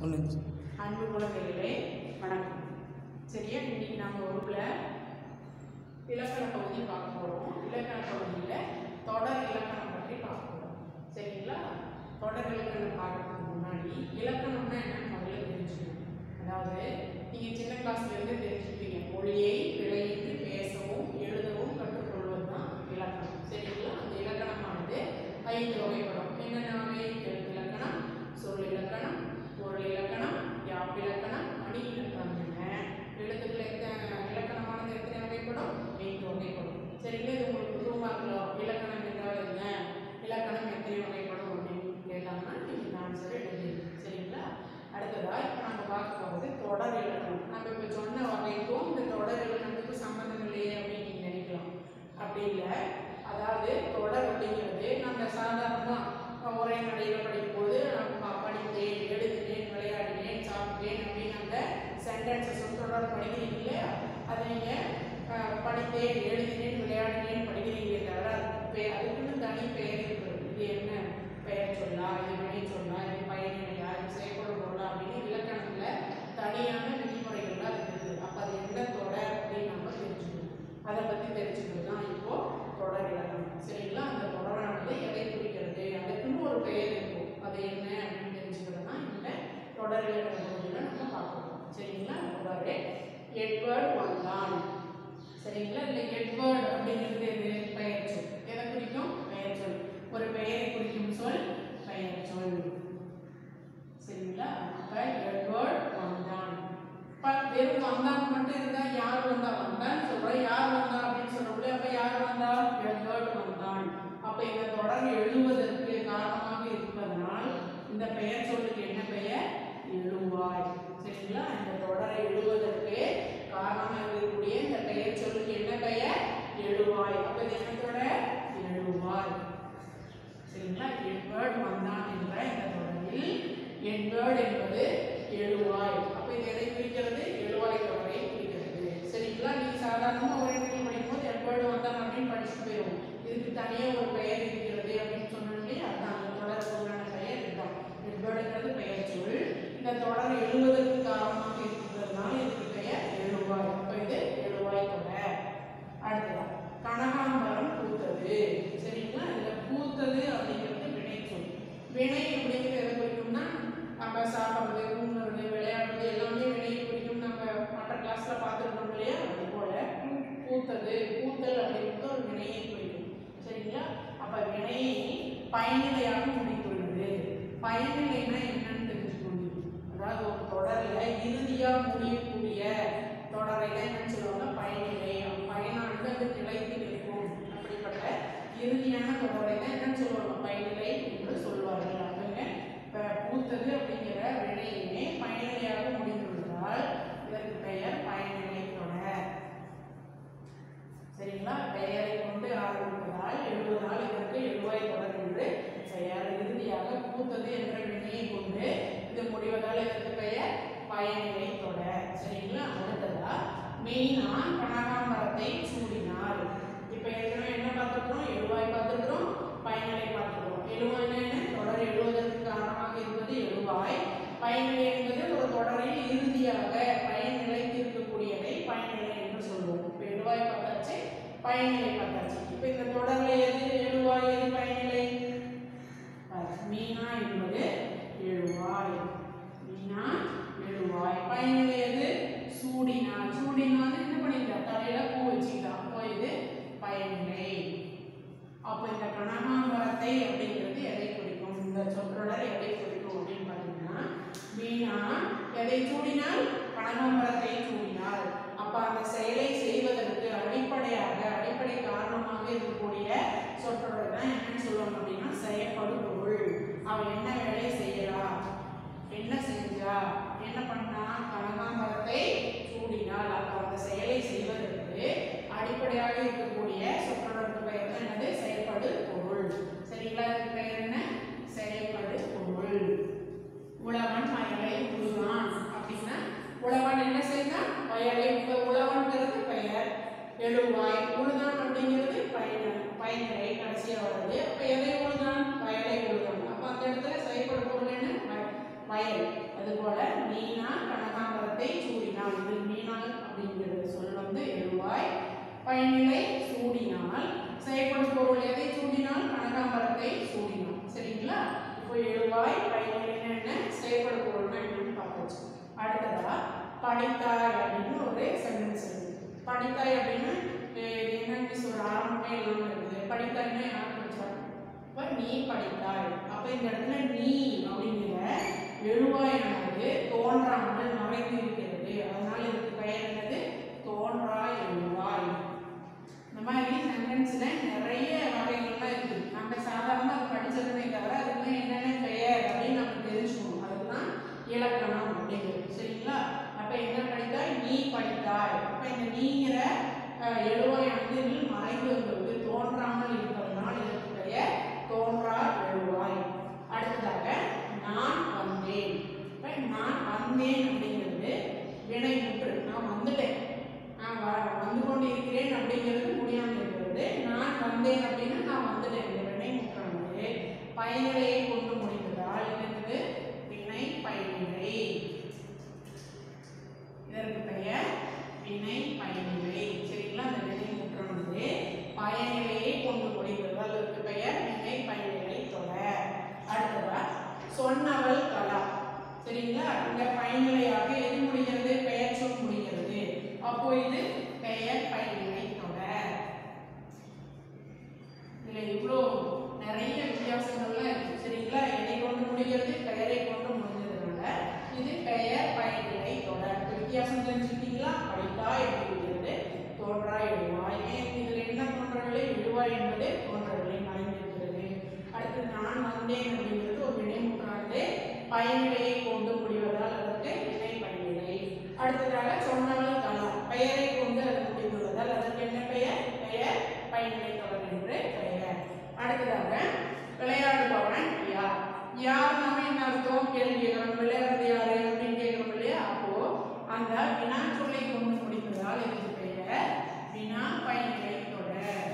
ஒன்று அன்பு குழந்தைகளே வணக்கம் சரியா இன்னைக்கு நம்ம வகுப்புல இலக்கண பகுதி பார்க்க போறோம் இலக்கண பகுதியில் தொடர் இலக்கணம் பற்றி பார்க்க போறோம் சரிங்களா தொடர் இலக்கணம் பார்க்கறதுக்கு முன்னாடி இலக்கணம்னா என்னன்னு முதல்ல தெரிஞ்சுக்கணும் அதாவது நீங்க சின்ன கிளாஸ்ல இருந்து தெரிஞ்சுப்பீங்க மொழியை விளையிட்டு பேசவும் எழுதவும் கற்றுக்கொள்வது தான் இலக்கணம் சரிங்களா அந்த இலக்கணமானது ஐந்து வகைப்படும் என்னென்ன வகை எழுத்து இலக்கணம் சொல் இலக்கணம் பொருள் இலக்கணம் யாப்பிலக்கணம் அணி இலக்கணம் என எழுத்துக்கள் எத்தனை இலக்கணமானது எத்தனை வகைப்படும் ஐந்து வகைப்படும் சரிங்களா இது உங்களுக்கு புதுமா இருக்கலாம் இலக்கணம் என்றால் என்ன இலக்கணம் எத்தனை வகைப்படும் அப்படின்னு கேட்டாங்கன்னா நீங்கள் ஆன்சர் எழுதிடுங்க சரிங்களா அடுத்ததா இப்போ நம்ம பார்க்க போகிறது தொடர் இலக்கணம் நம்ம இப்போ சொன்ன வகைக்கும் இந்த தொடர் இலக்கணத்துக்கும் சம்மந்தம் இல்லையே அப்படின்னு நீங்கள் நினைக்கலாம் அப்படி இல்லை அதாவது தொடர் அப்படிங்கிறது நம்ம சாதாரணமாக ஒரே நடையில் படிக்கும்போது நம்ம படித்தேன் எழுதினேன் விளையாடினேன் சாப்பிட்டேன் அப்படின்னு அந்த சென்டென்ஸை சொற்றொடர் படிக்கிறீங்க இல்லையா அதை நீங்கள் படித்தேன் எழுதினேன் விளையாடினேன் படிக்கிறீங்களே தவிர அதுக்கு பே- அதுக்குன்னு தனி பெயர் இருக்குது இது என்ன பெயர் சொல்லா இது வினை சொல்லா இது பயனிலையா இது செயல்படும் பொருளா அப்படின்னு இலக்கணத்தில் தனியான விதிமுறைகள்லாம் அதுக்கு இருக்குது அப்போ அது எந்த தொடர் அப்படின்னு நம்ம தெரிஞ்சுக்கணும் அதை பற்றி தெரிஞ்சுக்கிறது தான் இப்போ தொடர் இலக்கணம் சரிங்களா அந்த தொடரானது எதை குறிக்கிறது அதுக்குன்னு ஒரு பெயர் இருக்கும் அது என்ன அப்படின்னு தெரிஞ்சுக்கிறது தான் இந்த தொடர் இலக்கண பகுதியில் நம்ம பார்க்கணும் சரிங்களா தொடரே எட்வர்ட் வந்தான் சரிங்களா இல்லை எட்வர்ட் அப்படிங்கிறது எது பெயர் சொல் எதை குறிக்கும் பெயர் சொல் ஒரு பெயரை குறிக்கும் சொல் பெயர் சொல் சரிங்களா அப்ப எட்வர்ட் வந்தான் இப்ப வெறும் வந்தான் மட்டும் இருந்தா யார் வந்தா வந்தான்னு சொல்றோம் யார் வந்தா அப்படின்னு சொல்றோம்ல அப்ப யார் வந்தா எட்வர்ட் வந்தான் அப்ப இந்த தொடர் எழுவதற்கு காரணமாக இருப்பதனால் இந்த பெயர் சொல்லுக்கு என்ன பெயர் எழுவாய் சரிங்களா இந்த தொடரை எழுவதற்கு காரணமாக இருக்கக்கூடிய இந்த பெயர் சொல்லுக்கு என்ன பெயர் எழுவாய் அப்ப இது என்ன தொடர் எழுவாய் சரிங்களா எட்வர்ட் வந்தான் என்ற இந்த தொடரில் எட்வர்ட் என்பது எழுவாய் அப்ப இது எதை குறிக்கிறது எழுவாய் தொடரை குறிக்கிறது சரிங்களா நீ சாதாரணமா ஒரு இடத்துல படிக்கும்போது எட்வர்ட் வந்தான் அப்படின்னு படிச்சுட்டு போயிடும் இதுக்கு தனியா ஒரு பெயர் இருக்கிறது அப்படின்னு சொன்னோன்னே அதான் அந்த தொடருக்கு உண்டான பெயர் இதுதான் எட்வர்டுங்கிறது பெயர் சொல் இந்த தொடர் எழுவதற்கு காரணமாக இருக்கிறதுனால இதுக்கு பெயர் எழுவாய் அப்ப இது எழுவாய் தொடர் அடுத்ததா கனகாம்பரம் பூத்தது சரிங்களா இதுல பூத்தது அப்படிங்கிறது வினை சொல் வினை அப்படிங்கிறது எதை குறிக்கும்னா நம்ம சாப்பிட்றது தூங்குறது விளையாடுறது எல்லாமே வினையை குறிக்கும் நம்ம மற்ற கிளாஸ்ல பார்த்துருக்கோம் இல்லையா அது போல பூ- பூத்தது பூத்தல் அப்படிங்கிறது ஒரு வினையை குறிக்கும் சரிங்களா அப்ப வினையை பயனிலையாக முடித்துள்ளது பயனிலைனா என்னன்னு தெரிஞ்சுக்கணும் அதாவது ஒரு தொடர்ல இறுதியா முடியக்கூடிய தொடரை தான் என்னன்னு சொல்லுவாங்க பயனிலை பயனானது அது நிலைத்து நிற்கும் அப்படிப்பட்ட இறுதியான தொடரை தான் என்னன்னு சொல்லுவாங்க பயனிலை என்று சொல்வார்கள் அப்படிங்க இப்ப பூத்தது அப்படிங்கிற வினையுமே பயனிலையாக முடிந்துள்ளதால் இதற்கு பெயர் பயனிலை தொடர் சரிங்களா பெயரை கொண்டு ஆரம்பிப்பதால் எழுவதால் இதற்கு எழுவாய் தொடர் என்று பெயர் இறுதியாக பூத்தது என்ற வினையை கொண்டு இது முடிவதால் இதற்கு பெயர் பயனிலை தொடர் சரிங்களா அடுத்ததா மெயினா கனகாம்பரத்தை சூடினார் இப்போ ஏற்கனவே என்ன பார்த்துருக்கோம் எழுவாய் பார்த்துருக்கிறோம் பயனிலை பார்த்துருக்கோம் எழுவாய்னா என்ன தொடர் எழுவதற்கு காரணமாக இருப்பது எழுவாய் பயனிலை என்பது ஒரு தொடரில் இறுதியாக பயன் நிலைத்திருக்கக்கூடியதை பயனிலை என்று சொல்லுவோம் இப்போ எழுவாய் பார்த்தாச்சு பயனிலை பார்த்தாச்சு இப்போ இந்த தொடர்ல எது எழுவாய் எது பயனிலை பாரு, மீனா என்பது எழுவாய் மீனா எழுவாய் பயனிலை எது சூடினா சூடினான்னு என்ன பண்ணிட்டா தலையில பூ வச்சுக்கிட்டா அப்போ இது பயனிலை அப்போ இந்த கனகாம்பரத்தை அப்படிங்கிறது எதை குறிக்கும் இந்த சொற்றொடர் எதை குறிக்கும் அப்படின்னு பார்த்தீங்கன்னா மீனா எதை சூடினால் கனகாம்பரத்தை சூடினாள் அப்ப அந்த செயலை செய்வதற்கு அடிப்படையாக அடிப்படை காரணமாக இருக்கக்கூடிய சொற்றொடர் தான் என்னன்னு சொல்லுவாங்க அப்படின்னா செயற்படும் பொருள் அவ என்ன வேலை செய்யறா என்ன செஞ்சா என்ன பண்ணா கனகாம்பரத்தை சூடினாள் அப்ப அந்த செயலை செய்வதற்கு அடிப்படையாக இருக்கக்கூடிய சொற்றொடருக்கு பெயர் தான் என்னது செயல்படு பொருள் சரிங்களா இதுக்கு பெயர் என்ன செயல்படு பொருள் உழவன் வயலை உழுவான் அப்படின்னா உழவன் என்ன செய்தான் வயலை உழ உழவன்கிறது பெயர் எழுவாய் உழுதான் அப்படிங்கிறது பயன் பயன்களை கடைசியாக வருது அப்போ எதை உழுதான் வயலை உழுதான் அப்போ அந்த இடத்துல செயல்படும் பொருள் என்ன வய- வயல் அதுபோல மீனா கனகாம்பரத்தை சூடினாள் இது மீனா அப்படிங்கிற சொல் வந்து எழுவாய் பயனிலை சூடினால் செயல்படும் பொருள் எதை சூடினால் கனகாம்பரத்தை சூடினாள் சரிங்களா இப்போ எழுவாய் பயனிலைன்னா என்ன செயல்படும் பொருள்னா என்னன்னு பார்த்தாச்சு அடுத்ததா படித்தாய் அப்படின்னு ஒரு சென்டென்ஸ் இருக்கு படித்தாய் அப்படின்னு அஹ், இது என்னன்னு சொல்ற ஆரம்பமே இல்லாம இருக்குது படித்தாய்னா யார் படிச்சாங்க அப்ப நீ படித்தாய் அப்ப இந்த இடத்துல நீ அப்படிங்கிற எழுவாயானது தோன்றாமல் மறைந்து இருக்கிறது அதனால இதுக்கு பெயர் என்னது தோன்றாய் எழுவாய் இந்த மாதிரி சென்டென்ஸ்ல நிறைய வகைகள்லாம் இருக்கு நம்ம சாதாரணமா அதை படிச்சதுமே தவிர அதுக்கு என்னென்ன பெயர் அப்படின்னு நம்ம தெரிஞ்சுக்கணும் அதுதான் இலக்கணம் அப்படிங்கிறது சரிங்களா அப்ப என்ன படித்தாய் நீ படித்தாய் அப்ப இந்த நீங்கிற அஹ், எழுவாயானது இதில் மறைந்து வருவது தோன்றாமல் இருப்பதனால் இதற்கு பெயர் தோன்றா எழுவாய் அடுத்ததாக நான் வந்தேன் இப்ப நான் வந்தேன் அப்படிங்கிறது வினைமுற்று நான் வந்துட்டேன் நான் வ வந்து கொண்டு இருக்கிறேன் அப்படிங்கிறது முடியாமல் இருக்கிறது நான் வந்தேன் அப்படின்னா நான் வந்துட்டேன் இந்த வினைமுற்றானது பயனிலையை கொண்டு முடிந்ததால் என்னது வினை பயனிலை இதற்கு பெயர் வினை பயனிலை சரிங்களா அந்த வினை முற்றானது பயனிலையை கொண்டு முடிவதால் இதற்கு பெயர் வினை பயனிலை தொடர் அடுத்ததா சொன்னவள் கலா சரிங்களா இந்த பயனிலையாக எது முடிகிறது பெயர் சொல் முடிகிறது அப்போ இது பெயர் பயனிலை தொடர் இதுல இவ்வளோ நிறைய வித்தியாசங்கள்லாம் இருக்கு சரிங்களா எதை கொண்டு முடிகிறது பெயரை கொண்டு முடிஞ்சதுனால இது பெயர் பயனிலை தொடர் இப்ப வித்தியாசம் தெரிஞ்சுக்கிட்டீங்களா படித்தா எழுதுகிறது தோன்றா எழுவாய் ஏன் இதில் என்ன தோன்றவில்லை எழுவாய் என்பது தோன்றவில்லை மறைந்திருக்கிறது அடுத்து நான் வந்தேன் அப்படிங்கிறது ஒரு வினைமுற்றானது பயனிலையை கொண்டு முடிவதால் அதற்கு வினை பயனிலை அடுத்ததாக சொன்னவள் கலா பெயரை கொண்டு அது முடிந்துள்ளதால் அதற்கு என்ன பெயர் பெயர் பயனிலை தொடர் என்று பெயர் அடுத்ததாக விளையாடுபவன் யார் யார் நாம என்ன அர்த்தம் கேள்வி கேட்கிறோம் விளையாடுறது யாரு அப்படின்னு கேட்கிறோம் இல்லையா அப்போ அந்த வினா சொல்லை கொண்டு முடிந்ததால் இதுக்கு பெயர் வினா பயனிலை தொடர்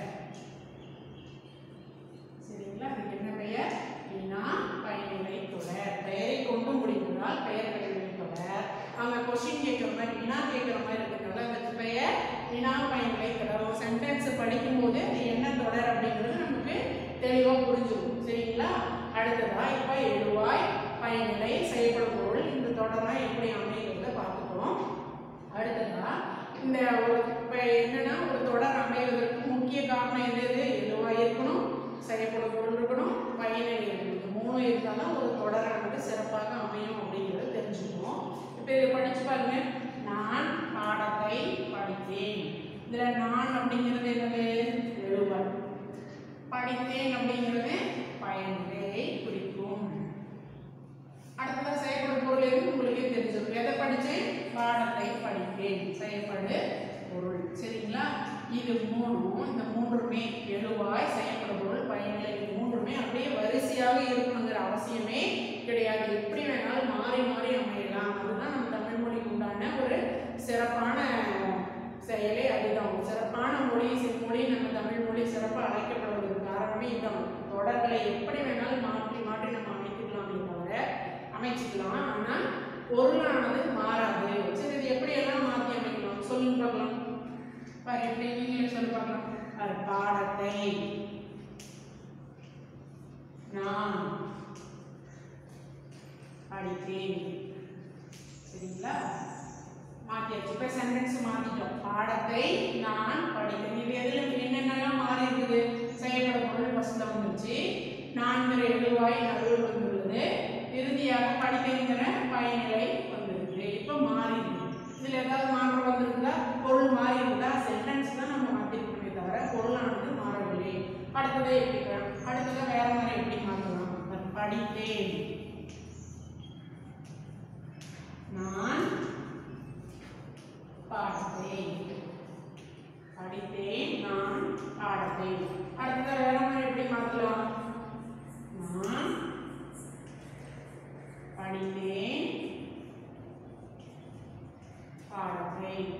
சரிங்களா அதுக்கு என்ன பெயர் வினா பயனிலை தொடர் பெயரை கொண்டு முடிந்ததால் பெயர் பயனிலை தொடர் அங்க கொஸ்டின் கேட்கிற மாதிரி வினா கேட்கிற மாதிரி இருக்கிறதுனால அதுக்கு பெயர் வினா பயனிலை தொடர் ஒரு சென்டென்ஸ் படிக்கும்போது அது என்ன தொடர் அப்படிங்கிறது நமக்கு தெளிவா புரிஞ்சுக்கும் சரிங்களா அடுத்ததா இப்ப எழுவாய் பயனிலை செயல்படும் பொருள் இந்த தொடர்லாம் எப்படி அமைகிறத பார்த்துட்டோம் அடுத்ததா இந்த ஒரு இப்ப என்னன்னா ஒரு தொடர் அமைவதற்கு முக்கிய காரணம் எது எது எழுவாய் இருக்கணும் செயல்படும் பொருள் இருக்கணும் பயனிலை இருக்கணும் இந்த மூணு இருந்தாலும் ஒரு தொடரானது சிறப்பாக அமையும் அப்படிங்கிறத தெரிஞ்சுக்கணும் இப்போ இதை படிச்சு பாருங்க நான் பாடத்தை படித்தேன் இதுல நான் அப்படிங்கிறது என்னது எழுவாய் படித்தேன் அப்படிங்கிறது பயனிலையை குறிக்கும் அடுத்ததா செயல்படும் பொருள் எது உங்களுக்கே தெரிஞ்சிருக்கும் எதை படிச்சேன் பாடத்தை படித்தேன் செயல்படு பொருள் சரிங்களா இது மூணும் இந்த மூன்றுமே எழுவாய் செயல்படும் பொருள் பயனிலை இது மூன்றுமே அப்படியே வரிசையாக இருக்கணுங்கிற அவசியமே கிடையாது எப்படி வேணாலும் மாறி மாறி அமையலாம் அதுதான் நம்ம தமிழ் மொழிக்கு உண்டான ஒரு சிறப்பான செயலே அதுதான் ஒரு சிறப்பான மொழி சி- மொழி நம்ம தமிழ் மொழி சிறப்பாக அழைக்கப்படுவதற்கு காரணமே இதுதான் தொடர்களை எப்படி வேணாலும் மாற்றி மாற்றி நம்ம அமைத்துக்கலாமே தவிர அமைச்சுக்கலாம் ஆனால் பொருளானது மாறாது சரி இது எப்படி எல்லாம் மாற்றி அமைக்கலாம் சொல்லுங்க பார்க்கலாம் பாரு எப்படி நீங்களே சொல்லி பார்க்கலாம் அது பாடத்தை நான் படித்தேன் சரிங்களா மாத்தியாச்சு இப்போ சென்டென்ஸ் மாத்திட்டோம் பாடத்தை நான் படித்தேன் இது எதுல என்னென்னலாம் மாறி இருக்குது செயல்படும் பொருள் ஃபர்ஸ்ட்ல வந்துருச்சு நான்கிற எழுவாய் நடுவில் வந்துள்ளது இறுதியாக படித்தேங்கிற பயனிலை வந்திருக்கு இப்போ மாறி இருக்கு இதுல ஏதாவது மாற்றம் வந்திருக்குதா பொருள் மாறி இருக்குதா சென்டென்ஸ் தான் நம்ம மாத்திருக்கோமே தவிர பொருளானது மாறவில்லை அடுத்தது எப்படி அடுத்தது வேற மாதிரி எப்படி மாற்றலாம் படித்தேன் நான் பாடத்தேன் படித்தேன் நான் பாடத்தேன் அடுத்தது வேற மாதிரி எப்படி மாற்றலாம் நான் படித்தேன் பாடத்தேன்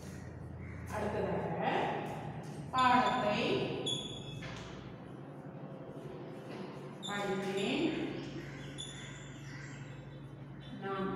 அடுத்ததாக பாடத்தை படித்தேன் நான்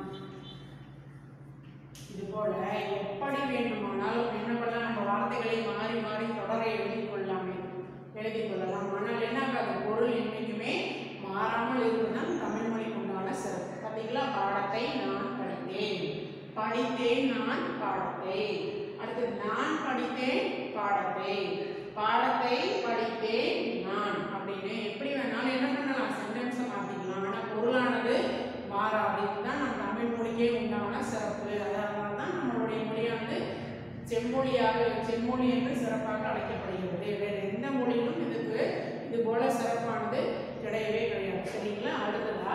இது போல எப்படி வேண்டுமானாலும் என்ன பண்ணலாம் நம்ம வார்த்தைகளை மாறி மாறி தொடரை எழுதி கொள்ளலாமே எழுதி கொள்ளலாம் ஆனால் என்ன ஆகாது பொருள் என்றைக்குமே மாறாமல் இருப்பதுதான் தமிழ் மொழிக்கு உண்டான சிறப்பு பார்த்தீங்களா பாடத்தை நான் படித்தேன் படித்தேன் நான் பாடத்தை அடுத்தது நான் படித்தேன் பாடத்தை பாடத்தை படித்தேன் நான் அப்படின்னு எப்படி வேணாலும் என்ன பண்ணலாம் சென்டென்ஸை மாற்றிக்கலாம் ஆனால் பொருளானது மாறாது இதுதான் நம்ம தமிழ் மொழிக்கே உண்டான சிறப்பு அதனால தான் நம்மளுடைய மொழியானது செம்மொழியாக செம்மொழி என்று சிறப்பாக அழைக்கப்படுகிறது வேறு எந்த மொழியிலும் இதுக்கு இது போல சிறப்பானது கிடையவே கிடையாது சரிங்களா அடுத்ததா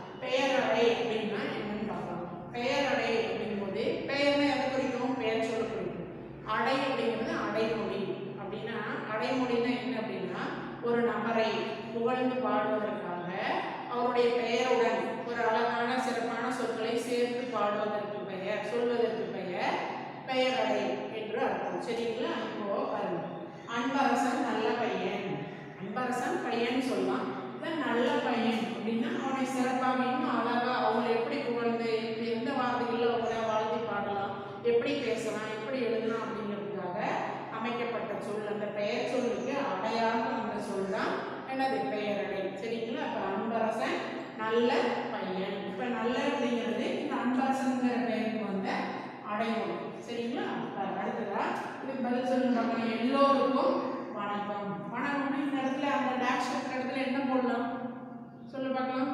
பெயரடை அப்படின்னா என்னன்னு பார்க்கலாம் பெயரடை அப்படிங்கும்போது பெயர்னா எதை குறிக்கும் பெயர் சொல்ல குறிக்கும் அடை அப்படிங்கிறது அடைமொழி அப்படின்னா அடைமொழின்னா என்ன அப்படின்னா ஒரு நபரை புகழ்ந்து பாடுவதற்காக அவருடைய பெயருடன் ஒரு அழகான சிறப்பான சொற்களை சேர்த்து பாடுவதற்கு பெயர் சொல்வதற்கு பெயர் பெயரடை என்று அர்த்தம் சரிங்களா இப்போ பாருங்க அன்பரசன் நல்ல பையன் அன்பரசன் பையன் சொல்லலாம் இதான் நல்ல பையன் அப்படின்னா அவனை சிறப்பாக இன்னும் அழகா அவங்களை எப்படி புகழ்ந்து எப்படி எந்த வார்த்தைகளில் அவங்கள வாழ்த்தி பாடலாம் எப்படி பேசலாம் எப்படி எழுதலாம் அப்படிங்கிறதுக்காக அமைக்கப்பட்ட சொல் அந்த பெயர் சொல்லுக்கு அடையாளம் அந்த சொல் தான் என்னது பெயரடை சரிங்களா இப்போ அன்பரசன் நல்ல பையன் இப்போ நல்ல அப்படிங்கிறது இந்த அன்பரசன்கிற பெயருக்கு வந்த அடைமொழி சரிங்களா இப்ப அடுத்ததா இதுக்கு பதில் சொல்லுங்க பார்க்கலாம் எல்லோருக்கும் வணக்கம் வணக்கம்னா இந்த இடத்துல அந்த டேஷ் இருக்கிற இடத்துல என்ன போடலாம் சொல்லு பார்க்கலாம்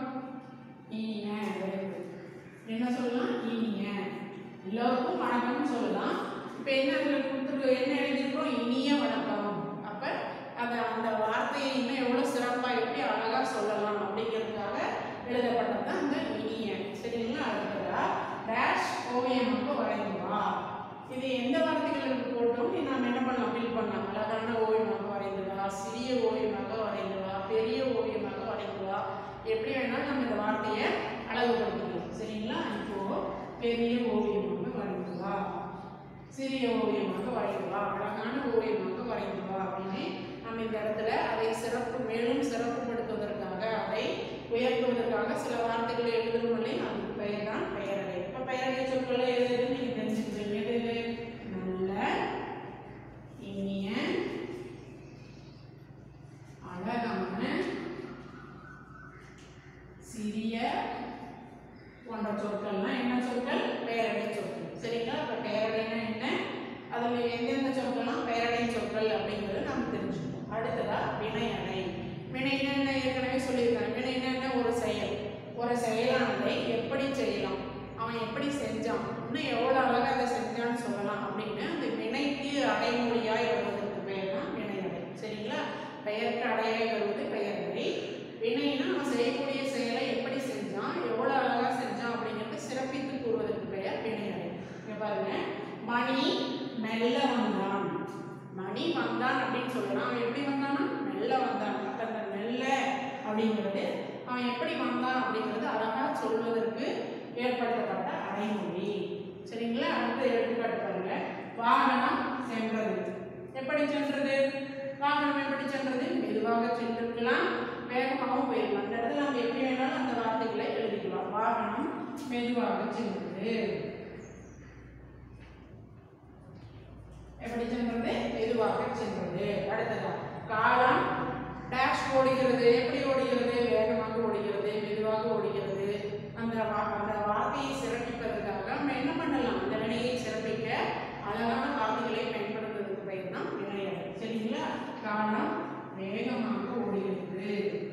இனிய very good. என்ன சொல்லலாம் இனிய எல்லோருக்கும் வணக்கம்னு சொல்லலாம் இப்போ என்ன அதில் கொடுத்துருக்கு என்ன எழுதியிருக்கோம் இனிய வணக்கம் அப்போ அதை அந்த வார்த்தையை இன்னும் எவ்வளோ சிறப்பாக எப்படி அழகாக சொல்லலாம் அப்படிங்கிறதுக்காக எழுதப்பட்டது தான் அந்த இனிய சரிங்களா அடுத்ததா டேஷ் ஓவியமாக வரைந்து வா இது எந்த வார்த்தைகளுக்கு போட்டும் நாம் என்ன பண்ணலாம் ஃபில் பண்ணலாம் அழகான ஓவியமாக வரைந்து வா சிறிய ஓவியமாக வரைந்து வா பெரிய ஓவியமாக வரைந்து வா எப்படி வேணாலும் நம்ம இந்த வார்த்தையை அழகுபடுத்திக்கலாம் சரிங்களா இப்போ பெரிய ஓவியமாக வரைந்து வா சிறிய ஓவியமாக வரைந்து வா அழகான ஓவியமாக வரைந்து வா அப்படின்னு நம்ம இந்த இடத்துல அதை சிறப்பு மேலும் சிறப்புப்படுத்துவதற்காக அதை உயர்த்துவதற்காக சில வார்த்தைகளை எழுதணும் இல்லையா அதுக்கு பெயர் தான் பெயரடை இப்போ பெயரடை சொற்களை எது எதுன்னு நீங்கள் தெரிஞ்சுக்கிறீங்க எது எது நல்ல இனிய அழகான சிறிய போன்ற சொற்கள்லாம் என்ன சொற்கள் பெயரடை சொற்கள் சரிங்களா இப்போ பெயரடைனா என்ன அதில் எந்தெந்த சொற்கள்லாம் பெயரடை சொற்கள் அப்படிங்கிறத நம்ம தெரிஞ்சுக்கணும் அடுத்ததா வினையடை வினைனா என்ன ஏற்கனவே சொல்லியிருக்காங்க வினைனா என்ன ஒரு செயல் ஒரு செயலானதை எப்படி செய்யலாம் அவன் எப்படி செஞ்சான் இன்னும் எவ்வளோ அழகாக அதை செஞ்சான்னு சொல்லலாம் அப்படின்னு அந்த வினைக்கு அடைமொழியாய் வருவதற்கு பெயர் தான் வினையடை சரிங்களா பெயருக்கு அடையாய் வருவது பெயரடை வினைனா அவன் செய்யக்கூடிய செயலை எப்படி செஞ்சான் எவ்வளோ அழகாக செஞ்சான் அப்படிங்கிறது சிறப்பித்து கூறுவதற்கு பெயர் வினையடை இங்க பாருங்க மணி மெல்ல வந்தான் மணி வந்தான் அப்படின்னு சொல்லலாம் அவன் எப்படி வந்தானா மெல்ல வந்தான் அப்ப அந்த மெல்ல அப்படிங்கிறது அவன் எப்படி வந்தான் அப்படிங்கிறது அழகா சொல்வதற்கு ஏற்படுத்தப்பட்ட அடைமொழி சரிங்களா அடுத்து எடுத்துக்காட்டு பாருங்க வாகனம் சென்றது எப்படி சென்றது வாகனம் எப்படி சென்றது மெதுவாக சென்றிருக்கலாம் வேகமாகவும் போயிருக்கலாம் அந்த இடத்துல நம்ம எப்படி வேணாலும் அந்த வார்த்தைகளை எழுதிக்கலாம் வாகனம் மெதுவாக சென்றது எப்படி சென்றது மெதுவாக சென்றது அடுத்ததா காலம் டேஷ் ஓடுகிறது எப்படி ஓடுகிறது வேகமாக ஓடுகிறது மெதுவாக ஓடுகிறது அந்த வா- அந்த வார்த்தையை சிறப்பிப்பதற்காக நம்ம என்ன பண்ணலாம் அந்த வினையை சிறப்பிக்க அழகான வார்த்தைகளை பயன்படுத்துவதற்கு பெயர் தான் வினையடை சரிங்களா காலம் வேகமாக ஓடுகிறது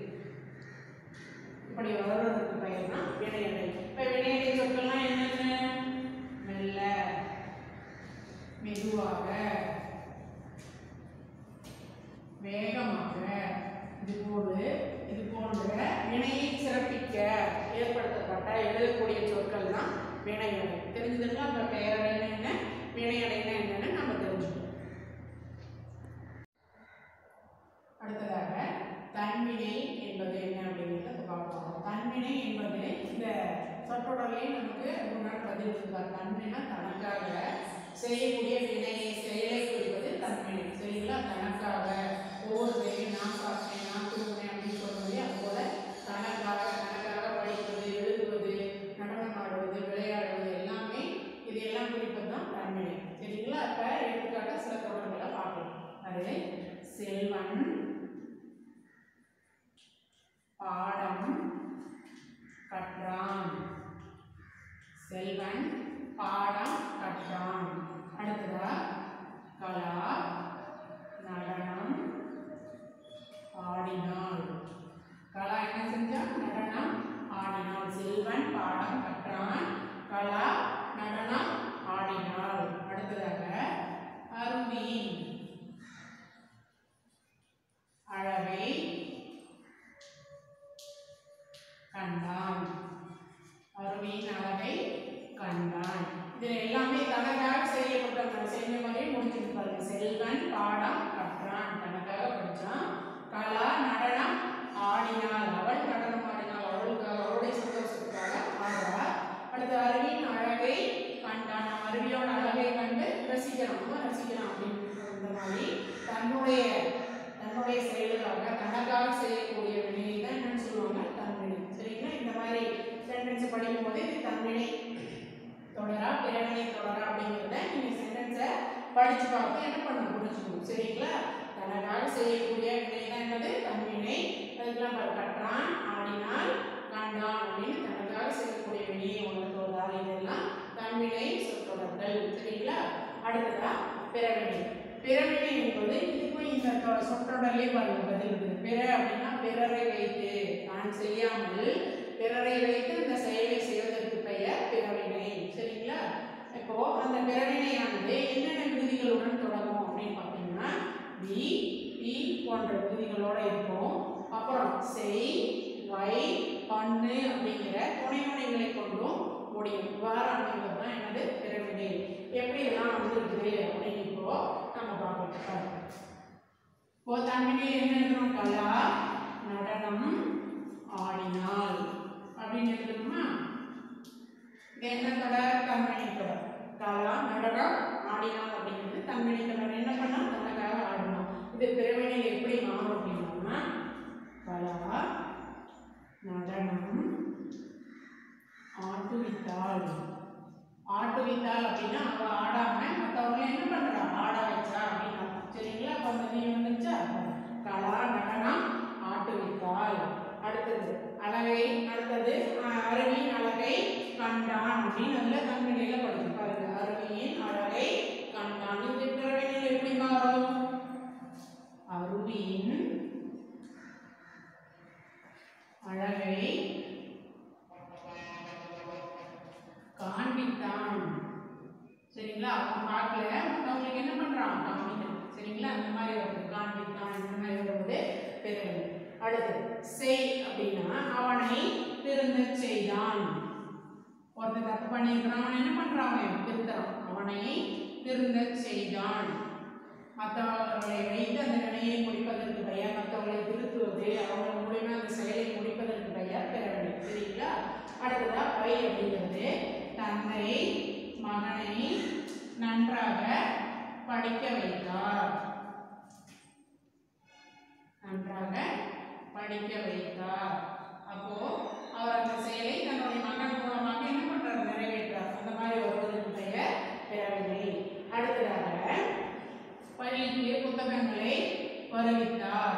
இப்படி வளர்வதற்கு பெயர் தான் வினையடை இப்போ வினையடை சொற்கள்லாம் என்னென்ன மெல்ல மெதுவாக வேகமாக இது போன்று இது போன்ற வினையை சிறப்பிக்க ஏற்படுத்தப்பட்ட எழுதக்கூடிய சொற்கள் தான் வினையடை தெரிஞ்சதுங்களா அந்த பெயரடைனா என்ன வினையடைனா என்னன்னு நம்ம தெரிஞ்சுக்கணும் அடுத்ததாக தன்வினை என்பது என்ன அப்படிங்கிறத பார்க்கலாம் தன்வினை என்பது இந்த சொற்றொடர்லேயே நமக்கு முன்னாடி பதில் கொடுத்தார் தன்வினா தனக்காக செய்யக்கூடிய வினையை செயலை குறிப்பது தன்வினை சரிங்களா தனக்காக ஒவ்வொரு வேலையும் நான் பார்த்தேன் நான் கொடுக்குறேன் அப்படின்னு சொல்றது அதுபோல பாடம் கற்றான் செல்வன் பாடம் கற்றான் அடுத்ததா கலா நடனம் ஆடினாள் கலா என்ன செஞ்சா நடனம் ஆடினாள் செல்வன் பாடம் கற்றான் கலா நடனம் ஆடினாள் அடுத்ததாக அருவியின் அழகை கண்டான் அருவியின் அழகை கண்டான் இதில் எல்லாமே தனக்காக செய்யப்பட்ட செஞ்ச மாதிரி முடிச்சிருப்பாரு செல்வன் பாடம் கற்றான் தனக்காக படிச்சான் கலா நடனம் ஆடினாள் அவள் நடனம் ஆடினாள் அவளுக்காக அவளுடைய சந்தோஷத்துக்காக ஆடுறாள் அடுத்து அருவியின் அழகை கண்டான் நம்ம அருவியோட அழகை கண்டு ரசிக்கிறோம் நம்ம ரசிக்கிறோம் அப்படின்னு இந்த மாதிரி தன்னுடைய தன்னுடைய செயலுக்காக தனக்காக செய்யக்கூடிய வினையை தான் என்னன்னு சொல்லுவாங்க தன்வினை சரிங்களா இந்த மாதிரி சென்டென்ஸ் படிக்கும் போது இது தன்வினை தொடரா பிறவினை தொடரா அப்படிங்கிறத நீங்கள் சென்டென்ஸை படித்து பார்த்து என்ன பண்ண புரிஞ்சுக்கணும் சரிங்களா தனக்காக செய்யக்கூடிய வினை தான் என்னது தன்வினை அதுக்கெல்லாம் பாரு, கற்றான் ஆடினான் கண்டான் அப்படின்னு தனக்காக செய்யக்கூடிய வினையை உணர்த்துவதால் இதெல்லாம் தன்வினை சொற்றொடர்கள் சரிங்களா அடுத்ததா பிறவினை பிறவினை என்பது இதுக்கும் இந்த தொ- சொற்றொடர்லயே பாருங்க பதில் இருக்குது பிற அப்படின்னா பிறரை வைத்து நான் செய்யாமல் பிறரை வைத்து அந்த செயலை செய்வதற்கு பெயர் பிறவினை சரிங்களா இப்போ அந்த பிறவினையானது என்னென்ன விகுதிகளுடன் தொடங்கும் அப்படின்னு பார்த்தீங்கன்னா வி பி போன்ற விகுதிகளோட இருக்கும் அப்புறம் செய் வை பண்ணு அப்படிங்கிற துணைமொழிகளை கொண்டும் முடியும் இவ்வாறு அமைவது தான் என்னது பிறவினை எப்படி எல்லாம் வந்திருக்குது அப்படின்னு இப்போ நம்ம பார்க்கலாம் இப்போ தன்வினை என்ன எழுதணும் கலா நடனம் ஆடினாள் அப்படின்னு எழுதணுமா இது என்ன தொடர் தன்வினை தொடர் கலா நடனம் ஆடினாள் அப்படிங்கிறது தன்வினை தொடர் என்ன பண்ணா தனக்காக ஆடினாள் இது பிறவினையில் எப்படி மாறும் அப்படின்னா கலா நடனம் ஆட்டுவித்தாள் ஆட்டுவித்தாள் அப்படின்னா அவ ஆடாம மற்றவங்க என்ன பண்றா ஆட வச்சா அப்படின்னா சரிங்களா அப்ப அந்த நீ வந்துச்சா கலா நடனம் ஆட்டுவித்தாள் அடுத்தது அழகை அடுத்தது அஹ், அருவியின் அழகை கண்டான் அப்படின்னு அதுல தன்மையில படிச்சு பாருங்க அருவியின் அழகை கண்டான் இது பிறவினில் எப்படி மாறும் அருவியின் அழகை காண்பித்தான் சரிங்களா அவன் பார்க்கல மற்றவங்களுக்கு என்ன பண்றான் காண்பித்தான் சரிங்களா அந்த மாதிரி வருது காண்பித்தான் இந்த மாதிரி வருவது பிறகு அடுத்து செய் அப்படின்னா அவனை திருந்தச் செய்தான் ஒருத்தன் தப்பு பண்ணியிருக்கிறான் அவன் என்ன பண்றான் அவன் திருத்தறான் அவனை திருந்தச் செய்தான் மற்றவர்களை வைத்து அந்த வினையை முடிப்பதற்கு பெயர் மற்றவர்களை திருத்துவது அவங்க மூலியமா அந்த செயலை முடிப்பதற்கு பெயர் பிறவினை சரிங்களா அடுத்ததா பை அப்படிங்கிறது தந்தை மகனை நன்றாக படிக்க வைத்தார் நன்றாக படிக்க வைத்தார் அப்போ அவர் அந்த செயலை தன்னுடைய மகன் மூலமாக என்ன பண்றார் நிறைவேற்றார் அந்த மாதிரி வருவதற்கு பெயர் பிறவினை அடுத்ததாக பள்ளிக்கு புத்தகங்களை வருவித்தார்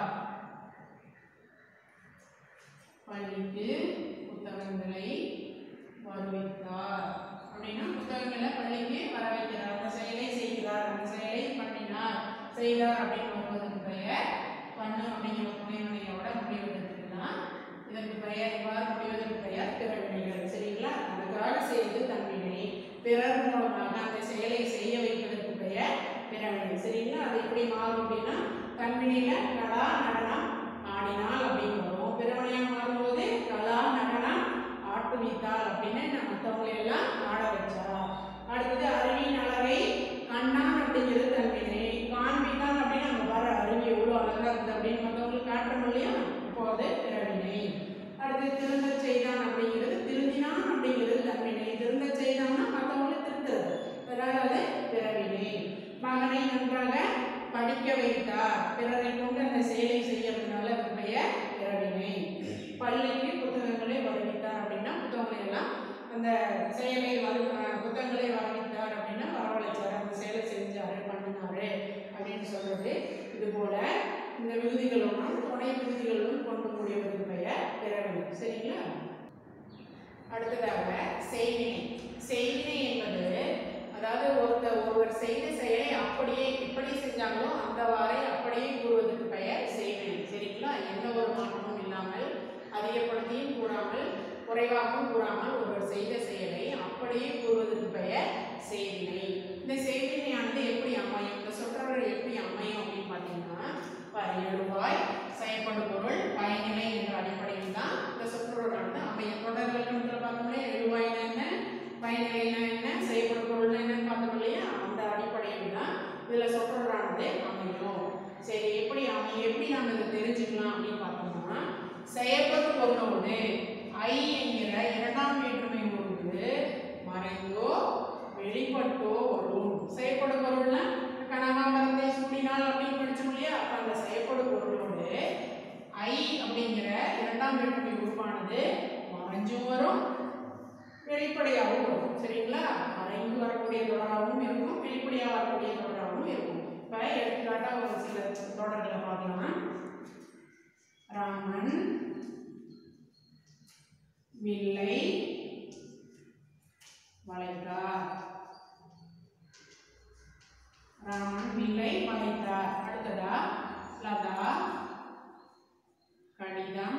பள்ளிக்கு புத்தகங்களை வருவித்தார் அப்படின்னா புத்தகங்களை பள்ளிக்கு வர வைக்கிறார் அந்த செயலை செய்கிறார் அந்த செயலை பண்ணினார் செய்தார் அப்படின்னு வருவதற்கு பெயர் பண்ணு அப்படிங்கிற துணைவினையோட முடிவதற்கு தான் இதற்கு பெயர் இவ்வாறு முடிவதற்கு பெயர் பிறவினைகள் சரிங்களா அதற்காக செய்து தன்வினை பிறர் மூலமாக அந்த செயலை செய்ய வைப்பதற்கு பெயர் பிறவினை சரிங்களா அது எப்படி மாறும் அப்படின்னா தன்வினையில கலா நடனம் ஆடினாள் அப்படின்னு வரும் பிறவினையாக மாறும்போது கலா நடனம் ஆட்டுவித்தாள் அப்படின்னு நம்ம மற்றவங்களை எல்லாம் ஆட வச்சா அடுத்தது அருவியின் அழகை கண்ணான் அப்படிங்கிறது தன்வினை காண்பித்தான் அப்படின்னு நம்ம வர அருவி எவ்வளோ அழகா இருக்குது அப்படின்னு மற்றவங்களுக்கு காட்டுறோம் இல்லையா இப்போ அது பிறவினை அடுத்து திருந்தச் செய்தான் அப்படிங்கிறது திருந்தினான் அப்படிங்கிறது தன்வினை திருந்தச் செய்தான்னா மற்றவங்களை திருத்துறது அதனால அது பிறவினை மகனை நன்றாக படிக்க வைத்தார் பிறரை கொண்டு அந்த செயலை செய்யறதுனால அது பெயர் பிறவினை பள்ளிக்கு புத்தகங்களை வருவித்தார் அப்படின்னா புத்தகங்களை எல்லாம் அந்த செயலை வரு அஹ் புத்தகங்களை வரவித்தார் அப்படின்னா வரவழைச்சார் அந்த செயலை செஞ்சாரு பண்ணினாரு அப்படின்னு சொல்றது இது போல இந்த விகுதிகளுடன் துணை விகுதிகளுடன் கொண்டு முடிவதற்கு பெயர் பிறவினை சரிங்களா அடுத்ததாக செய்வினை செய்வினை என்பது அதாவது ஒருத்தர் ஒருவர் செய்த செயலை அப்படியே எப்படி செஞ்சாங்களோ அந்தவாறே அப்படியே கூறுவதற்கு பெயர் செய்வினை சரிங்களா எந்த ஒரு மாற்றமும் இல்லாமல் அதிகப்படுத்தியும் கூறாமல் குறைவாகவும் கூறாமல் ஒருவர் செய்த செயலை அப்படியே கூறுவதற்கு பெயர் செய்வினை இந்த செய்வினையானது எப்படி அமையும் இந்த சொற்றொடர் எப்படி அமையும் அப்படின்னு பார்த்தீங்கன்னா பாரு, எழுவாய் செயல்படும் பொருள் பயனிலை என்ற அடிப்படையில் தான் இந்த சொற்றொடரானது அமையும் தொடர் இலக்கணத்தில் பார்த்தோம்னா எழுவாய்னா என்ன பயனிலைனா என்ன செய்யப்படும் பொருள்னா என்னன்னு பார்த்தோம் இல்லையா அந்த அடிப்படையில் தான் இதில் சொற்றொடரானது அமையும் சரி எப்படி அமையும் எப்படி நம்ம இதை தெரிஞ்சுக்கலாம் அப்படின்னு பார்த்தோம்னா செயல்படும் பொருளோடு ஐ என்கிற இரண்டாம் வேற்றுமை ஒன்று மறைந்தோ வெளிப்பட்டோ வரும் செயல்படும் பொருள்னா கனகாமரத்தை சூடினால் அப்படின்னு படிச்சோம் இல்லையா அப்ப அந்த செயல்படும் பொருளோடு ஐ அப்படிங்கிற இரண்டாம் வேற்றுமை உருவானது மறைஞ்சும் வரும் வெளிப்படையாகவும் வரும் சரிங்களா மறைந்து வரக்கூடிய தொடராகவும் இருக்கும் வெளிப்படையாக வரக்கூடிய தொடராகவும் இருக்கும் இப்போ எடுத்துக்காட்டா ஒரு சில தொடர்களை பார்க்கலாம் ராமன் வில்லை வளைத்தார் ராமன் வில்லை வளைத்தார் அடுத்ததா லதா கடிதம்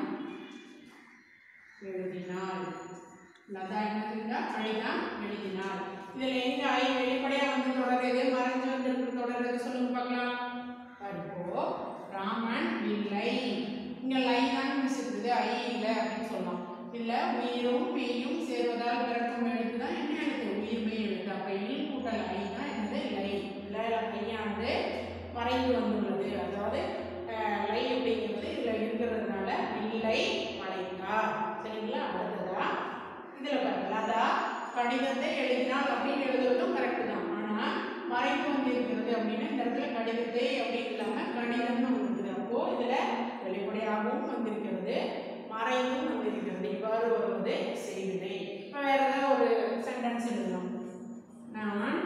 எழுதினாள் லதா என்ன செஞ்சா கடிதம் எழுதினாள் இதுல எங்க ஐ வெளிப்படையா வந்து தொடர் எது மறைஞ்சு வந்திருக்கு தொடர் எது சொல்லுங்க பார்க்கலாம் இப்போ ராமன் வில்லை இங்க லை தான் மிஸ் இருக்குது ஐ இல்லை அப்படின்னு சொல்லலாம் இல்ல உயிரும் மெய்யும் சேர்வதால் பிறக்கும் எழுத்து தான் என்ன எழுத்து உயிர் மெய் எழுத்து அப்ப இல் கூட்டல் ஐ தான் என்னது லை இல்லை ஐயானது மறைந்து வந்துள்ளது அதாவது அஹ், லை அப்படிங்கிறது இதுல இருக்கிறதுனால இல்லை மலைத்தார் சரிங்களா அடுத்ததா இதுல பாருங்க லதா கடிதத்தை எழுதினால் அப்படின்னு எழுதுவதும் கரெக்ட் தான் ஆனா மறைந்து வந்து இருக்கிறது அப்படின்னா இந்த இடத்துல கடிதத்தை அப்படின்னு இல்லாம கடிதம்னு ஒன்று இருக்குது அப்போ இதுல வெளிப்படையாகவும் வந்திருக்கிறது மறைந்தும் வந்திருக்கிறது இவ்வாறு வருவது செய்வினை இப்போ வேற ஏதாவது ஒரு சென்டென்ஸ் எழுதலாம் நான்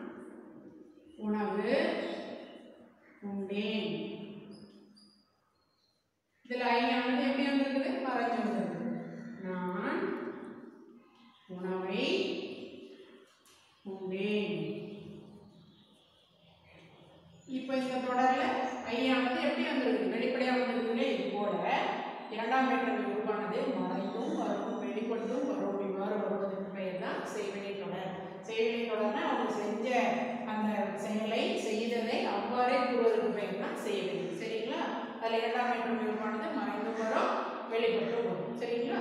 உணவு உண்டேன் இதுல ஐயானது எப்படி வந்திருக்குது மறைஞ்சு வந்திருக்குது நான் உணவை உண்டேன் இப்போ இந்த தொடர்ல ஐயானது எப்படி வந்திருக்கு வெளிப்படையா வந்திருக்குல்ல இது போல இரண்டாம் வேற்றுமை உருவானது மறைந்தும் வரும் வெளிப்பட்டும் வரும் இவ்வாறு வருவதற்கு பெயர் தான் செய்வினை தொடர் செய்வினை தொடர்னா அவங்க செஞ்ச அந்த செயலை செய்ததை அவ்வாறே கூறுவதற்கு பெயர் தான் செய்வினை சரிங்களா அதில் இரண்டாம் வேற்றுமை உருவானது மறைந்தும் வரும் வெளிப்பட்டும் வரும் சரிங்களா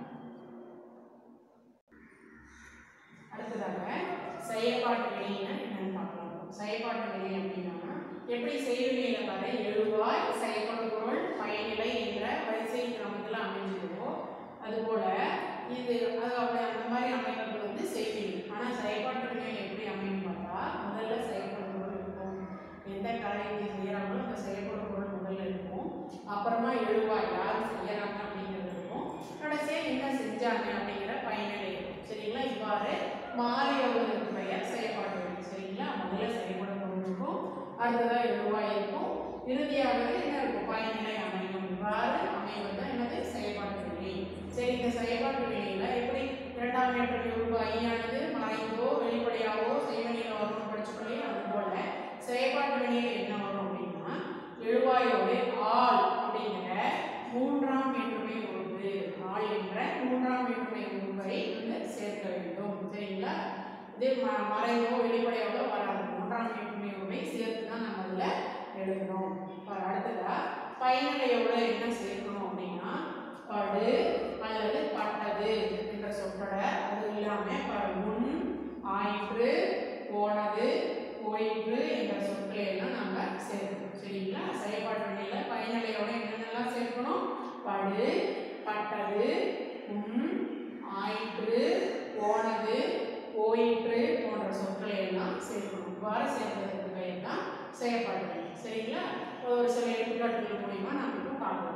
அடுத்ததாக செயற்பாட்டு வினையினா என்னன்னு பார்க்கலாம் செயற்பாட்டு வினை அப்படின்னா எப்படி செய்வினையில வர எழுவாய் செயல்படும் பொருள் பயனிலை என்ற வரிசை கிரமத்தில் அமைஞ்சிருக்கோ அதுபோல இது அது அப்படி அந்த மாதிரி அமைகிறது வந்து செய்வினை ஆனால் செயல்பாட்டு வினை எப்படி அமையும் பார்த்தா முதல்ல செயல்படும் பொருள் இருக்கும் எந்த காரியத்தை செய்யறாங்களோ அந்த செயல்படும் பொருள் முதல்ல இருக்கும் அப்புறமா எழுவாய் யார் செய்யறாங்க அப்படிங்கிறது இருக்கும் கடைசியாக என்ன செஞ்சாங்க அப்படிங்கிற பயனிலை இருக்கும் சரிங்களா இவ்வாறு மாறி வருவதற்கு பெயர் செயல்பாட்டு வினை சரிங்களா முதல்ல செயல்படும் பொருள் இருக்கும் அடுத்ததாக எழுவாய் இருக்கும் இறுதியாக என்ன இருக்கும் பயனிலை அமையும் இவ்வாறு அமைவது என்னது செயல்பாட்டு வினை சரி இந்த செயல்பாட்டு வினையில எப்படி இரண்டாம் வேற்றுமை உருவ ஐயானது மறைந்தோ வெளிப்படையாவோ செய்வனையில வரும்னு படிச்சுக்கொள்ளே அது போல செயல்பாட்டு வினையில் என்ன வரும் அப்படின்னா எழுவாயோடு ஆள் அப்படிங்கிற மூன்றாம் வேற்றுமை உருவு ஆள் என்ற மூன்றாம் வேற்றுமை உருவை வந்து சேர்க்க வேண்டும் சரிங்களா இது ம மறைவோ வெளிப்படையாவோ வராது மூன்றாம் வேற்றுமை உருவை சேர்த்து தான் நம்ம அதில் எழுதணும் இப்போ அடுத்ததா பயனிலையோட என்ன சேர்க்கணும் அப்படின்னா படு அல்லது பட்டது என்ற சொற்றொடர் அது இல்லாமல் ப- முன் ஆயிற்று போனது போயிற்று என்ற சொற்களை எல்லாம் நம்ம சேர்க்கணும் சரிங்களா செயல்பாட்டு வினையில பயனிலையோட என்னென்னலாம் சேர்க்கணும் படு பட்டது முன் ஆயிற்று போனது போயிற்று போன்ற சொற்களை எல்லாம் சேர்க்கணும் இவ்வாறு சேர்ப்பதற்கு பெயர் தான் செயல்பாட்டு வினை சரிங்களா ஒரு சில எடுத்துக்காட்டுகள் மூலியமா நம்ம இப்போ பார்க்கலாம்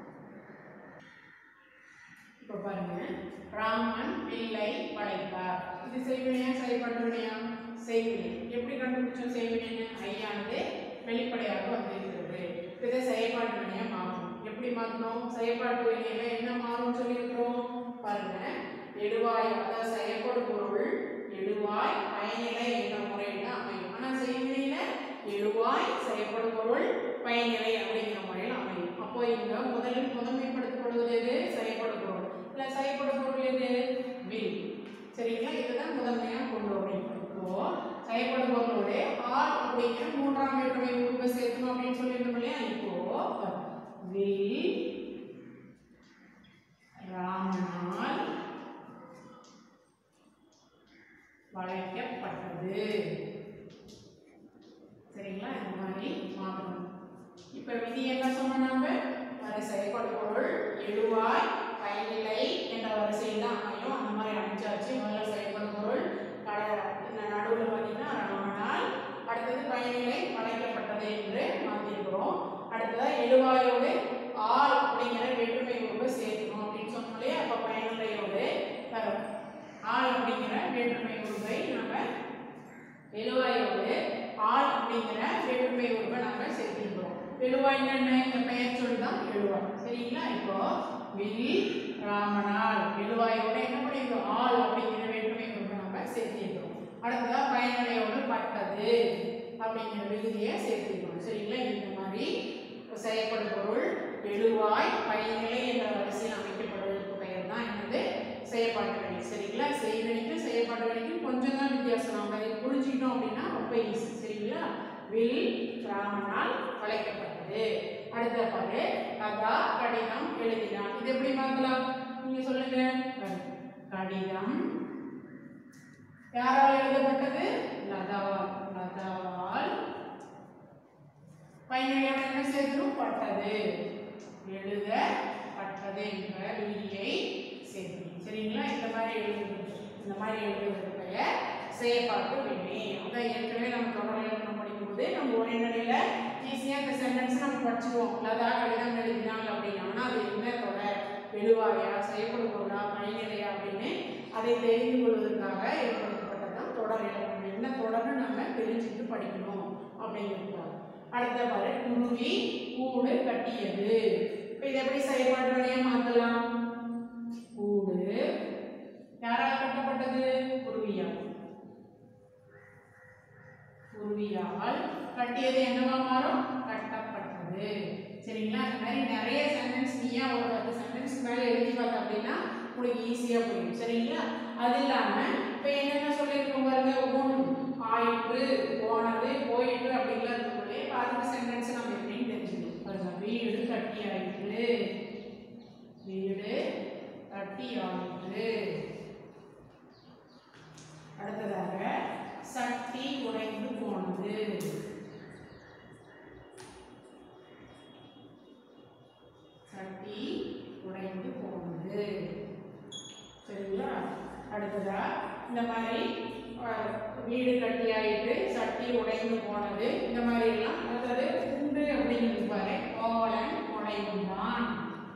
இப்போ பாருங்க ராமன் வில்லை படைத்தார் இது செய்வினையா செயல்பாட்டு வினையா செய்வினை எப்படி கண்டுபிடிச்சோம் செய்வினைன்னு ஐயானது வெளிப்படையாக வந்திருக்கிறது இதை செயல்பாட்டு வினையா மாற்றணும் எப்படி மாற்றணும் செயற்பாட்டு வினையில என்ன மாறும் சொல்லியிருக்கிறோம் பாருங்க எழுவாய் அதாவது செயற்படும் பொருள் எழுவாய் பயனிலை என்ற முறையில் அமையும் ஆனா செய்வினையில எழுவாய் செயற்படும் பொருள் பயனிலை அப்படிங்கிற முறையில் அமையும் அப்போ இங்க முதலில் முதன்மைப்படுத்தப்படுவது எது செயற்படும் பொருள் இல்ல செயற்படும் பொருள் எது வில் சரிங்களா இதுதான் முதன்மையா கொண்டு வரணும் இப்போ செயற்படும் பொருளோட ஆர் அப்படிங்கிற மூன்றாம் வேற்றுமை உறுப்பை சேர்க்கணும் அப்படின்னு சொல்லியிருந்தோம் இல்லையா இப்போ வில் ராமனால் வளைக்கப்பட்டது சரிங்களா இந்த மாதிரி மாற்றணும் இப்ப விதி என்ன சொன்னோம் நாம வரை செயல்பாடு பொருள் எழுவாய் பயனிலை என்ற வரிசையில் தான் அமையும் அந்த மாதிரி அமைச்சாச்சு முதல்ல செயல்பாடு பொருள் கடை இந்த நடுவில் பார்த்தீங்கன்னா ராமனால் அடுத்தது பயனிலை வளைக்கப்பட்டது என்று மாற்றிருக்கிறோம் அடுத்ததா எழுவாயோடு ஆள் அப்படிங்கிற வேற்றுமை உறுப்பை சேர்க்கணும் அப்படின்னு சொன்னோம் இல்லையா அப்போ பயனிலையோடு வரும் ஆள் அப்படிங்கிற வேற்றுமை உறுப்பை நம்ம எழுவாயோடு ஆள் அப்படிங்கிற வேற்றுமை உறுப்பை நம்ம சேர்த்திருக்கிறோம் எழுவாய் என்ன இந்த பெயர் சொல்லி தான் எழுவாய் சரிங்களா இப்போ வில் ராமனால் எழுவாயோட என்ன பண்ணிருக்கோம் ஆள் அப்படிங்கிற வேற்றுமை உறுப்பை நம்ம சேர்த்திருக்கிறோம் அடுத்ததா பயனிலையோடு பட்டது அப்படிங்கிற விகுதியை சேர்த்திருக்கிறோம் சரிங்களா இந்த மாதிரி செயற்படும் பொருள் எழுவாய் பயனிலை என்ற வரிசையில் அமைக்கப்படுவதற்கு பெயர் தான் என்னது செயற்பாட்டு வினை சரிங்களா செய்வினைக்கும் செயற்பாட்டு வினைக்கும் கொஞ்சம் தான் வித்தியாசம் நம்ம இதை புரிஞ்சுக்கிட்டோம் அப்படின்னா ரொம்ப ஈஸி சரிங்களா வில் ராமனால் வளைக்கப்பட்டது அடுத்த பாரு கதா கடிதம் எழுதினான் இது எப்படி மாத்தலாம் நீங்க சொல்லுங்க கடிதம் யாரால் எழுதப்பட்டது லதாவால் லதாவால் பயனிலையோட என்ன சேர்க்கணும் பட்டது எழுதப்பட்டது என்ற விதியை சேர்க்கணும் சரிங்களா இந்த மாதிரி எழுதுறது இந்த மாதிரி எழுதுறது பெயர் செயற்பாட்டு வினை அதான் ஏற்கனவே நம்ம தொடர் இலக்கணம் படிக்கும்போது நம்ம ஒரே நிலையில ஈஸியாக இந்த சென்டென்ஸ் நம்ம படிச்சுருவோம் லதா கடிதம் எழுதினாங்க அப்படின்னா ஆனா அது என்ன தொடர் எழுவாயா செயற்படும் பொருளா பயனிலையா அப்படின்னு அதை தெரிந்து கொள்வதற்காக ஏற்படுத்தப்பட்டதுதான் தொடர் இலக்கணம் என்ன தொடர்னு நம்ம தெரிஞ்சுட்டு படிக்கணும் அப்படிங்கிறதுக்காக அடுத்த பாரு குருவி கூடு கட்டியது இப்போ இதை எப்படி செயல்பாட்டு வினையா மாத்தலாம் கூடு யாரால் கட்டப்பட்டது குருவியால் குருவியால் கட்டியது என்னவா மாறும் கட்டப்பட்டது சரிங்களா அந்த மாதிரி நிறைய சென்டென்ஸ் நீயா ஒரு பத்து சென்டென்ஸ் மேலே எழுதி பார்த்த அப்படின்னா உங்களுக்கு ஈஸியாக புரியும் சரிங்களா அது இல்லாமல் இப்போ என்னென்ன சொல்லியிருக்கோம் பாருங்க உன் ஆயிற்று போனது போயிற்று அப்படின்லாம் இருக்கக்கூடிய பாருங்க சென்டென்ஸ் நம்ம எப்படின்னு தெரிஞ்சுக்கணும் பாருங்க வீடு கட்டி ஆயிற்று வீடு கட்டி ஆயிற்று அடுத்ததாக சட்டி உடைந்து போனது சட்டி உடைந்து போனது சரிங்களா அடுத்ததா இந்த மாதிரி அஹ், வீடு கட்டி ஆயிட்டு சட்டி உடைந்து போனது இந்த மாதிரி எல்லாம் அடுத்தது உண்டு அப்படிங்கிறது பாரு கோவலன் உடைந்தான்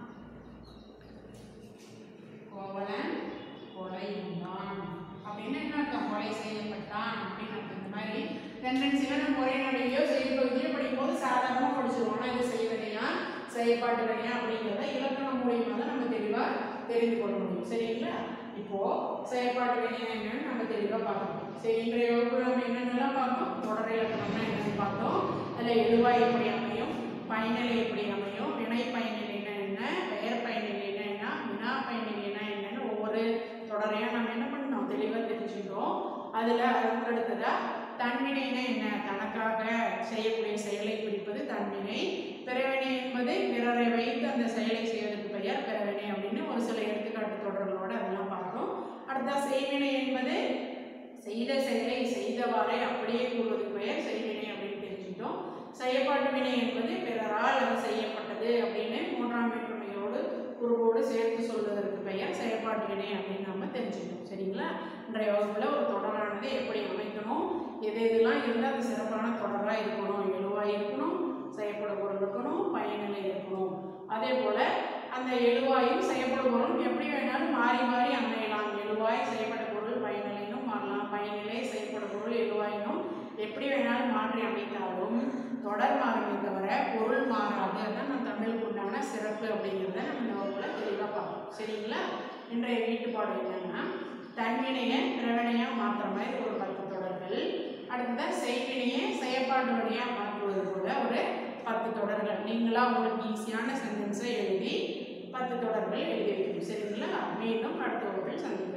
கோவலன் கொலையுண்டான் அப்படின்னு என்ன அர்த்தம் கொலை செய்யப்பட்டான் அப்படின்னு அர்த்தம் இந்த மாதிரி டெண்டன்சியில் நம்ம ஒரே நடையிலையோ செய்யப்பகுதியோ படிக்கும்போது சாதாரணமாக படிச்சிருவோம் ஆனால் இது செய்வதையா செயற்பாட்டு வினையா அப்படிங்கிறத இலக்கணம் மூலியமா தான் நம்ம தெளிவாக தெரிந்து கொள்ள முடியும் சரிங்களா இப்போ செயற்பாட்டு வினை என்னன்னு நம்ம தெளிவாக பார்க்கணும் சரி இன்றைய வகுப்பு நம்ம என்னென்னலாம் பார்த்தோம் தொடர் இலக்கணம்னா என்னன்னு பார்த்தோம் அதில் எழுவாய் எப்படி அமையும் பயனிலை எப்படி அமையும் வினை பயனிலைனா என்ன பெயர் பயனிலைனா என்ன வினா பயனிலைனா என்னன்னு ஒவ்வொரு தொடரையும் நம்ம என்ன பண்ணோம் தெளிவாக தெரிஞ்சுக்கிட்டோம் அதில் அதுக்கு அடுத்ததா தன்வினைனா என்ன தனக்காக செய்யக்கூடிய செயலை குறிப்பது தன்வினை பிறவினை என்பது பிறரை வைத்து அந்த செயலை செய்வதற்கு பெயர் பிறவினை அப்படின்னு ஒரு சில எடுத்துக்காட்டு தொடர்களோட அதெல்லாம் பார்த்தோம் அடுத்தா செய்வினை என்பது செய்த செயலை செய்தவாறே அப்படியே கூறுவதற்கு பெயர் செய்வினை அப்படின்னு தெரிஞ்சுக்கிட்டோம் செயற்பாட்டு வினை என்பது பிறரால் அது செய்யப்பட்டது அப்படின்னு மூன்றாம் வேற்றுமையோடு குருவோடு சேர்த்து சொல்வதற்கு பெயர் செயற்பாட்டு வினை அப்படின்னு நம்ம தெரிஞ்சுக்கணும் சரிங்களா இன்றைய வகுப்பில் ஒரு தொடரானது எப்படி அமைக்கணும் எது எதெல்லாம் இருந்தால் அது சிறப்பான தொடராக இருக்கணும் எழுவாய் இருக்கணும் செய்யப்படும் பொருள் இருக்கணும் பயனிலை இருக்கணும் அதே போல் அந்த எழுவாயும் செய்யப்படும் பொருளும் எப்படி வேணாலும் மாறி மாறி அமையலாம் எழுவாய் செய்யப்பட்ட பொருள் பயனிலைனும் மாறலாம் பயனிலை செய்யப்படும் பொருள் எழுவாயினும் எப்படி வேணாலும் மாற்றி அமைத்தாலும் தொடர் மாறுமே தவிர பொருள் மாறாது அதான் நம்ம தமிழுக்கு உண்டான சிறப்பு அப்படிங்கிறத நம்ம இந்த வகுப்பில் தெளிவாக பார்ப்போம் சரிங்களா இன்றைய வீட்டு பாடம் என்னன்னா தன்வினையை பிரவினையாக மாற்றுற மாதிரி ஒரு பத்து தொடர்கள் அடுத்ததாக செய்வினையை செயற்பாடு வழியாக மாற்றுவது போல ஒரு பத்து தொடர்கள் நீங்களா உங்களுக்கு ஈஸியான சென்டென்ஸை எழுதி பத்து தொடர்கள் எழுதி வைக்கணும் சரிங்களா மீண்டும் அடுத்த வகுப்பில் சந்திப்போம்